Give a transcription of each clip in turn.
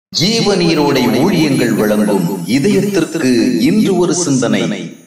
ஜீவநீரோடை ஊழியங்கள் வழங்கும் இதயத்திற்கு இன்று ஒரு சிந்தனை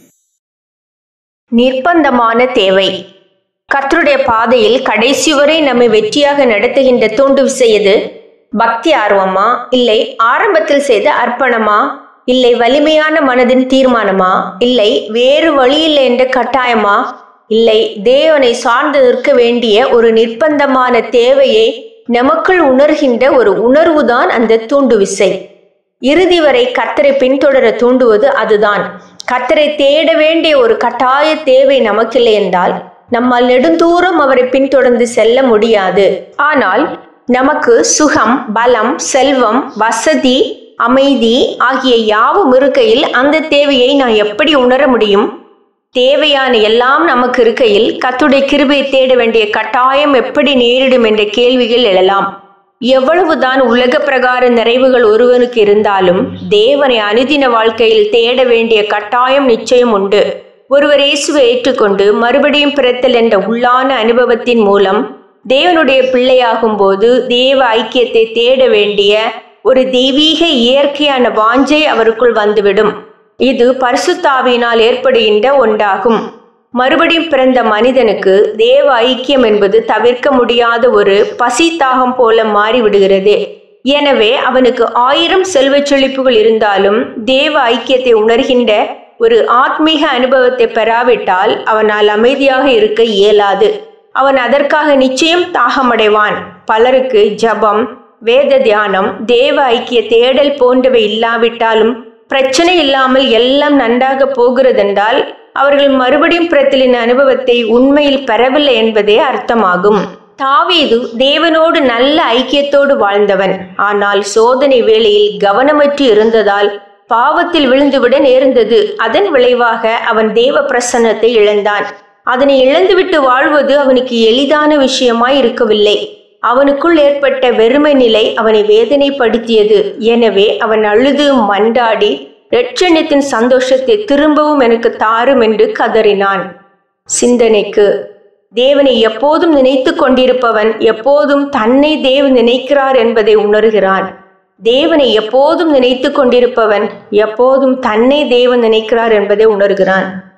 நிர்பந்தமான தேவை கர்த்தருடைய பாதையில் கடைசி வரை நம்மை வெற்றியாக நடத்துகின்ற தூண்டு விசை எது பக்தி ஆர்வமா இல்லை ஆரம்பத்தில் செய்த அர்ப்பணமா இல்லை வலிமையான மனதின் தீர்மானமா இல்லை வேறு வழியில்லை என்ற கட்டாயமா இல்லை தேவனை சார்ந்து நிற்க வேண்டிய ஒரு நிர்பந்தமான தேவையை நமக்குள் உணர்கின்ற ஒரு உணர்வுதான் அந்த தூண்டு விசை இறுதி வரை கர்த்தரை பின்தொடர தூண்டுவது அதுதான் கர்த்தரை தேட வேண்டிய ஒரு கட்டாய தேவை நமக்கில்லை என்றால் நம்மால் நெடுந்தூரம் அவரை பின்தொடர்ந்து செல்ல முடியாது ஆனால் நமக்கு சுகம் பலம் செல்வம் வசதி அமைதி ஆகிய யாவும் இருக்கையில் அந்த தேவையை நான் எப்படி உணர முடியும் தேவையான எல்லாம் நமக்கு இருக்கையில் கத்துடைய கிருபை தேட வேண்டிய கட்டாயம் எப்படி நேரிடும் என்ற கேள்விகள் எழலாம் எவ்வளவுதான் உலக பிரகார நிறைவுகள் ஒருவனுக்கு இருந்தாலும் தேவனை அனுதின வாழ்க்கையில் தேட வேண்டிய கட்டாயம் நிச்சயம் உண்டு ஒருவர் இயேசுவை ஏற்றுக்கொண்டு மறுபடியும் பிறத்தல் என்ற உள்ளான அனுபவத்தின் மூலம் தேவனுடைய பிள்ளையாகும் போது தேவ ஐக்கியத்தை தேட வேண்டிய ஒரு தெய்வீக இயற்கையான வாஞ்சை அவருக்குள் வந்துவிடும் இது பரிசுத்தாவியினால் ஏற்படுகின்ற ஒன்றாகும் மறுபடியும் பிறந்த மனிதனுக்கு தேவ ஐக்கியம் என்பது தவிர்க்க முடியாத ஒரு பசி தாகம் போல மாறிவிடுகிறது எனவே அவனுக்கு ஆயிரம் செல்வச் செழிப்புகள் இருந்தாலும் தேவ ஐக்கியத்தை உணர்கின்ற ஒரு ஆத்மீக அனுபவத்தை பெறாவிட்டால் அவனால் அமைதியாக இருக்க இயலாது அவன் அதற்காக நிச்சயம் தாகமடைவான் பலருக்கு ஜபம் வேத தியானம் தேவ ஐக்கிய தேடல் போன்றவை இல்லாவிட்டாலும் பிரச்சனை இல்லாமல் எல்லாம் நன்றாக போகிறதென்றால் அவர்கள் மறுபடியும் பிறத்தலின் அனுபவத்தை உண்மையில் பெறவில்லை என்பதே அர்த்தமாகும் தாவீது தேவனோடு நல்ல ஐக்கியத்தோடு வாழ்ந்தவன் ஆனால் சோதனை வேளையில் கவனமற்று இருந்ததால் பாவத்தில் விழுந்துவிட நேர்ந்தது அதன் விளைவாக அவன் தேவ பிரசன்னத்தை இழந்தான் அதனை இழந்துவிட்டு வாழ்வது அவனுக்கு எளிதான விஷயமாய் இருக்கவில்லை அவனுக்குள் ஏற்பட்ட வெறுமை நிலை அவனை வேதனைப்படுத்தியது எனவே அவன் அழுது மண்டாடி இரட்சணியத்தின் சந்தோஷத்தை திரும்பவும் எனக்கு தாரும் என்று கதறினான் சிந்தனைக்கு தேவனை எப்போதும் நினைத்து கொண்டிருப்பவன் எப்போதும் தன்னை தேவன் நினைக்கிறார் என்பதை உணர்கிறான் தேவனை எப்போதும் நினைத்து கொண்டிருப்பவன் எப்போதும் தன்னை தேவன் நினைக்கிறார் என்பதை உணர்கிறான்